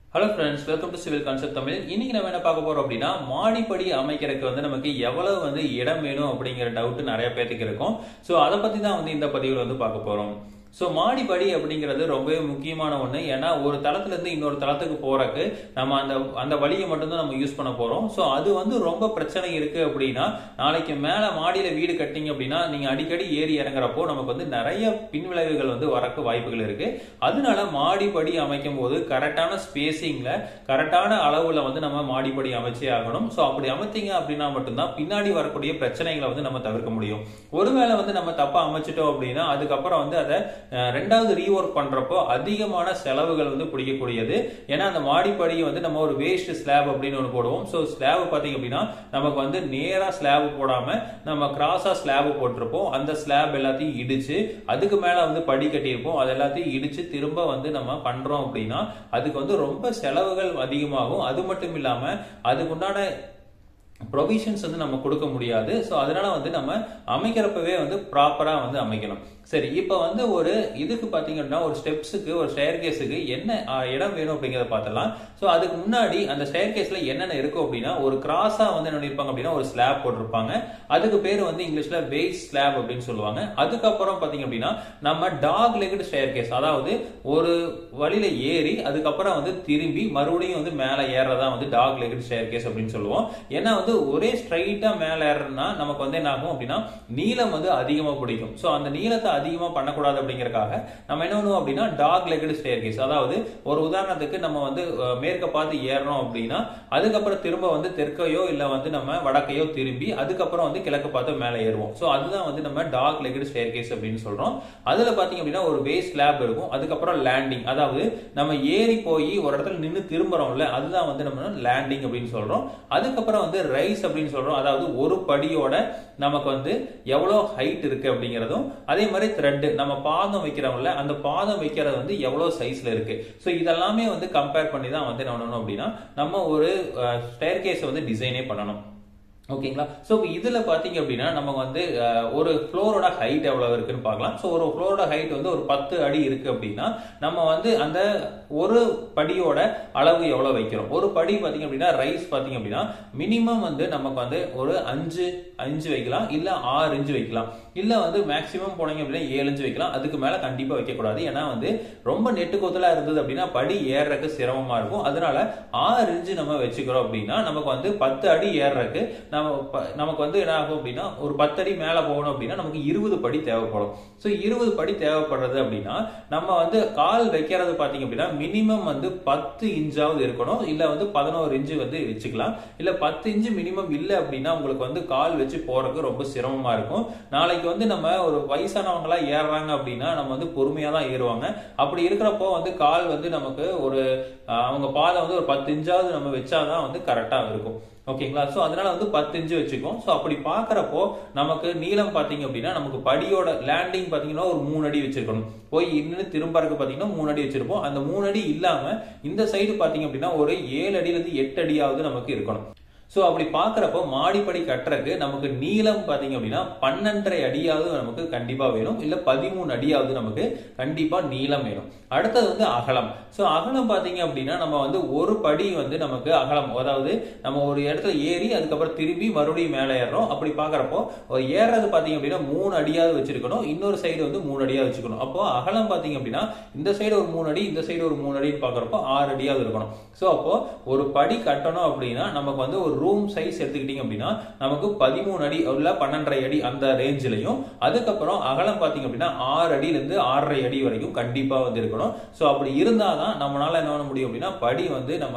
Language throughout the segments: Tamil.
hello friends welcome to civil concept Tamil இன்னைக்கு நம்ம என்ன பார்க்க போறோம் அப்படின்னா மாடிப்படி அமைக்கிறதுக்கு வந்து நமக்கு எவ்வளவு வந்து இடம் வேணும் அப்படிங்கிற டவுட் நிறைய பேத்துக்கு இருக்கும் ஸோ அதை பத்தி தான் வந்து இந்த பதிவில் வந்து பார்க்க போறோம் ஸோ மாடிப்படி அப்படிங்கிறது ரொம்பவே முக்கியமான ஒன்று ஏன்னா ஒரு தளத்துல இருந்து இன்னொரு தளத்துக்கு போறக்கு நம்ம அந்த அந்த வழியை மட்டும்தான் நம்ம யூஸ் பண்ண போறோம் ஸோ அது வந்து ரொம்ப பிரச்சனை இருக்கு அப்படின்னா நாளைக்கு மேல மாடியில வீடு கட்டிங்க அப்படின்னா நீங்க அடிக்கடி ஏறி இறங்குறப்போ நமக்கு வந்து நிறைய பின்விளைவுகள் வந்து வரக்கு வாய்ப்புகள் இருக்கு அதனால மாடிப்படி அமைக்கும் போது கரெக்டான ஸ்பேசிங்ல கரெக்டான அளவுல வந்து நம்ம மாடிப்படி அமைச்சே ஆகணும் ஸோ அப்படி அமைத்தீங்க அப்படின்னா மட்டும்தான் பின்னாடி வரக்கூடிய பிரச்சனைகளை வந்து நம்ம தவிர்க்க முடியும் ஒருவேளை வந்து நம்ம தப்பா அமைச்சிட்டோம் அப்படின்னா அதுக்கப்புறம் வந்து அதை அஹ், ரெண்டாவது ரீஒர்க் பண்றப்போ அதிகமான செலவுகள் வந்து பிடிக்கக்கூடியது ஏன்னா அந்த மாடிப்படியை வந்து நம்ம ஒரு வேஸ்ட் ஸ்லாப் அப்படின்னு ஒன்று போடுவோம் ஸோ ஸ்லாப் பார்த்தீங்க அப்படின்னா நமக்கு வந்து நேரா ஸ்லாப் போடாம நம்ம கிராஸா ஸ்லாப் போட்டிருப்போம் அந்த ஸ்லாப் எல்லாத்தையும் இடிச்சு அதுக்கு மேல வந்து படி கட்டியிருப்போம் அது எல்லாத்தையும் இடிச்சு திரும்ப வந்து நம்ம பண்றோம் அப்படின்னா அதுக்கு வந்து ரொம்ப செலவுகள் அதிகமாகும் அது மட்டும் இல்லாம அதுக்கு உண்டான ப்ரொவிஷன்ஸ் வந்து நம்ம கொடுக்க முடியாது ஸோ அதனால வந்து நம்ம அமைக்கிறப்பவே வந்து ப்ராப்பரா வந்து அமைக்கணும் சரி இப்போ வந்து ஒரு இதுக்கு பார்த்தீங்க அப்படின்னா ஒரு ஸ்டெப்ஸுக்கு ஒரு ஸ்டேர் கேஸுக்கு என்ன ஆ, இடம் வேணும் அப்படிங்கிறத பார்த்தலாம் ஸோ அதுக்கு முன்னாடி அந்த ஸ்டேர் கேஸ்ல என்னென்ன இருக்கும் அப்படின்னா ஒரு கிராஸா வந்து என்ன பண்ணிருப்பாங்க அப்படின்னா ஒரு ஸ்லாப் போட்டிருப்பாங்க அதுக்கு பேர் வந்து இங்கிலீஷ்ல பேஸ் ஸ்லாப் அப்படின்னு சொல்லுவாங்க அதுக்கப்புறம் பார்த்தீங்க அப்படின்னா நம்ம டாக் லெக்டு ஸ்டேர் கேஸ் அதாவது ஒரு வழியில ஏறி அதுக்கப்புறம் வந்து திரும்பி மறுபடியும் வந்து மேலே ஏறதா வந்து டாக் லெக்டு ஸ்டேர் கேஸ் அப்படின்னு சொல்லுவோம் ஏன்னா வந்து ஒரே ஸ்ட்ரைட்டா மேலே ஏறனா நமக்கு வந்து என்ன ஆகும் அப்படின்னா நீளம் வந்து அதிகமா பிடிக்கும் ஸோ அந்த நீளத்தை அதிகமா பண்ணக்கூடாது அப்படிங்கறக்காக நம்ம என்ன பண்ணுவோம் அப்படின்னா டாக் லெக்டு ஸ்டேர் கேஸ் அதாவது ஒரு உதாரணத்துக்கு நம்ம வந்து அஹ், மேற்க பார்த்து ஏறணும் அப்படின்னா அதுக்கப்புறம் திரும்ப வந்து தெற்கையோ இல்ல வந்து நம்ம வடக்கையோ திரும்பி அதுக்கப்புறம் வந்து கிழக்கு பார்த்து மேலே ஏறுவோம் ஸோ அதுதான் வந்து நம்ம டாக் லெக்டு ஸ்டேர் கேஸ் அப்படின்னு சொல்றோம் அதுல பாத்தீங்க அப்படின்னா ஒரு பேஸ் ஸ்லாப் இருக்கும் அதுக்கப்புறம் லேண்டிங் அதாவது நம்ம ஏறி போய் ஒரு இடத்துல நின்று திரும்புறோம்ல அதுதான் வந்து நம்ம லேண்டிங் அப்படின்னு சொல்றோம் அதுக்கப்புறம் வந்து ரைஸ் அப்படின்னு சொல்றோம் அதாவது ஒரு படியோட நமக்கு வந்து எவ்வளவு ஹைட் இருக்கு அப்படிங்கிறதும் அதே மாதிரி த்ரெட் நம்ம பாதம் வைக்கிறோம்ல அந்த பாதம் வைக்கிறது வந்து எவ்வளவு சைஸ்ல இருக்கு ஸோ இதெல்லாமே வந்து கம்பேர் பண்ணி தான் வந்து என்ன பண்ணணும் அப்படின்னா நம்ம ஒரு ஸ்டேர் கேஸை வந்து டிசைனே பண்ணணும் ஓகேங்களா ஸோ இப்போ இதில் பார்த்தீங்க அப்படின்னா நம்ம வந்து அஹ், ஒரு ஃப்ளோரோட ஹைட் எவ்வளோ இருக்குன்னு பார்க்கலாம் ஸோ ஒரு ஃப்ளோரோட ஹைட் வந்து ஒரு பத்து அடி இருக்கு அப்படின்னா நம்ம வந்து அந்த ஒரு படியோட அளவு எவ்வளோ வைக்கிறோம் ஒரு படி பார்த்தீங்க அப்படின்னா ரைஸ் பார்த்தீங்க அப்படின்னா மினிமம் வந்து நமக்கு வந்து ஒரு அஞ்சு அஞ்சு வைக்கலாம் இல்லை ஆறு இன்ச்சு வைக்கலாம் இல்லை வந்து மேக்ஸிமம் போனீங்க அப்படின்னா ஏழு இன்ச்சு வைக்கலாம் அதுக்கு மேலே கண்டிப்பாக வைக்கக்கூடாது ஏன்னா வந்து ரொம்ப நெட்டு கொத்தலா இருந்தது அப்படின்னா படி ஏறுறதுக்கு சிரமமா இருக்கும் அதனால ஆறு இன்ச்சு நம்ம வச்சுக்கிறோம் அப்படின்னா நமக்கு வந்து பத்து அடி ஏறுறதுக்கு நம்ம ப- நமக்கு வந்து என்ன ஆகும் அப்படின்னா ஒரு பத்து அடி மேல போகணும் அப்படின்னா நமக்கு இருபது படி தேவைப்படும் ஸோ இருபது படி தேவைப்படுறது அப்படின்னா நம்ம வந்து கால் வைக்கிறது பாத்தீங்க அப்படின்னா மினிமம் வந்து பத்து இன்ச்சாவது இருக்கணும் இல்ல வந்து பதினோரு இன்ச்சு வந்து வச்சுக்கலாம் இல்ல பத்து இன்ச்சு மினிமம் இல்ல அப்படின்னா உங்களுக்கு வந்து கால் வச்சு போறதுக்கு ரொம்ப சிரமமா இருக்கும் நாளைக்கு வந்து நம்ம ஒரு வயசானவங்களா ஏறுறாங்க அப்படின்னா நம்ம வந்து பொறுமையா தான் ஏறுவாங்க அப்படி இருக்கிறப்போ வந்து கால் வந்து நமக்கு ஒரு அஹ், அவங்க பாதம் வந்து ஒரு பத்து இன்ச்சாவது நம்ம வச்சாதான் வந்து கரெக்டா இருக்கும் ஓகேங்களா ஸோ அதனால வந்து பத்து இன்ச்சு வச்சுக்கோம் ஸோ அப்படி பார்க்கறப்போ நமக்கு நீளம் பார்த்தீங்க அப்படின்னா நமக்கு படியோட லேண்டிங் பார்த்தீங்கன்னா ஒரு மூணு அடி வச்சிருக்கணும் போய் இன்னும் திரும்பறதுக்கு பார்த்தீங்கன்னா மூணு அடி வச்சிருப்போம் அந்த மூணு அடி இல்லாம இந்த சைடு பார்த்தீங்க அப்படின்னா ஒரு ஏழு அடியிலிருந்து எட்டு அடியாவது நமக்கு இருக்கணும் ஸோ அப்படி பார்க்குறப்போ மாடிப்படி கட்டுறதுக்கு நமக்கு நீளம் பார்த்தீங்க அப்படின்னா பன்னெண்டரை அடியாவது நமக்கு கண்டிப்பாக வேணும் இல்லை பதிமூணு அடியாவது நமக்கு கண்டிப்பாக நீளம் வேணும் அடுத்தது வந்து அகலம் ஸோ அகலம் பார்த்தீங்க அப்படின்னா நம்ம வந்து ஒரு படி வந்து நமக்கு அகலம் அதாவது நம்ம ஒரு இடத்துல ஏறி அதுக்கப்புறம் திரும்பி மறுபடியும் மேலே ஏறுறோம் அப்படி பார்க்குறப்போ ஒரு ஏறுறது பார்த்தீங்க அப்படின்னா மூணு அடியாவது வச்சிருக்கணும் இன்னொரு சைடு வந்து மூணு அடியாவது வச்சுக்கணும் அப்போ அகலம் பார்த்தீங்க அப்படின்னா இந்த சைடு ஒரு மூணு அடி இந்த சைடு ஒரு மூணு அடின்னு பார்க்குறப்போ ஆறு அடியாவது இருக்கணும் ஸோ அப்போ ஒரு படி கட்டணும் அப்படின்னா நமக்கு வந்து ஒரு ரூம் சைஸ் எடுத்துக்கிட்டீங்க அப்படின்னா நமக்கு பதிமூணு அடி இல்ல பன்னெண்டரை அடி அந்த ரேஞ்சிலையும் அதுக்கப்புறம் அகலம் பார்த்தீங்க அப்படின்னா ஆறு அடியிலிருந்து ஆறரை அடி வரைக்கும் கண்டிப்பா வந்து இருக்கணும் ஸோ அப்படி இருந்தாதான் நம்மளால என்ன பண்ண முடியும் அப்படின்னா படி வந்து நம்ம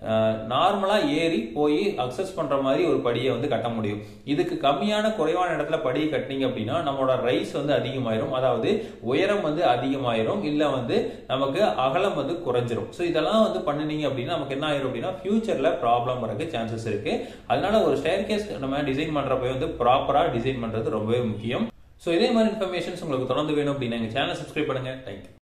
நார்மலா ஏறி போய் அக்சஸ் பண்ற மாதிரி ஒரு படியை வந்து கட்ட முடியும் இதுக்கு கம்மியான குறைவான இடத்துல படியை கட்டினீங்க அப்படின்னா நம்மளோட ரைஸ் வந்து அதிகமாயிரும் அதாவது உயரம் வந்து அதிகமாயிரும் இல்ல வந்து நமக்கு அகலம் வந்து குறைஞ்சிரும் ஸோ இதெல்லாம் வந்து பண்ணினீங்க அப்படின்னா நமக்கு என்ன ஆயிரும் அப்படின்னா ஃபியூச்சர்ல ப்ராப்ளம் வரக்கு சான்சஸ் இருக்கு அதனால ஒரு ஸ்டேர் கேஸ் நம்ம டிசைன் பண்றப்ப வந்து ப்ராப்பரா டிசைன் பண்றது ரொம்பவே முக்கியம் ஸோ இதே மாதிரி இன்ஃபர்மேஷன்ஸ் உங்களுக்கு தொடர்ந்து வேணும் அப்படின்னா எங்க சேனல் சப்ஸ்கிரைப் பண்ணுங்க தேங்க்யூ